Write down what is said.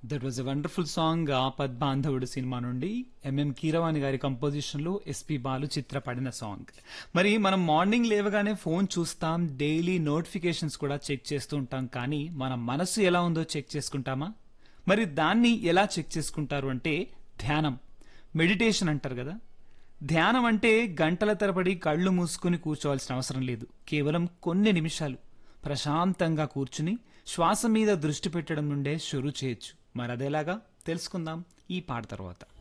that was a wonderful song Aapadbandhavudu cinema నుండి MM Keeravani గారి composition లో ఎస్పి బాలు చిత్ర పడిన సాంగ్ మరి మనం మార్నింగ్ లేవగానే ఫోన్ చూస్తాం డైలీ నోటిఫికేషన్స్ కూడా చెక్ చేస్తూ ఉంటాం కానీ మన మనసు ఎలా ఉందో చెక్ చేసుకుంటామా మరి దాన్ని ఎలా చెక్ చేసుకుంటారు అంటే ధ్యానం మెడిటేషన్ అంటారు కదా ధ్యానం అంటే గంటల తరబడి కళ్ళు మూసుకుని కూర్చోవాల్సిన అవసరం లేదు కేవలం కొన్ని నిమిషాలు ప్రశాంతంగా కూర్చుని శ్వాస మీద దృష్టి పెట్టడం నుండే షురు చేయొచ్చు మరి అదేలాగా తెలుసుకుందాం ఈ పాట తర్వాత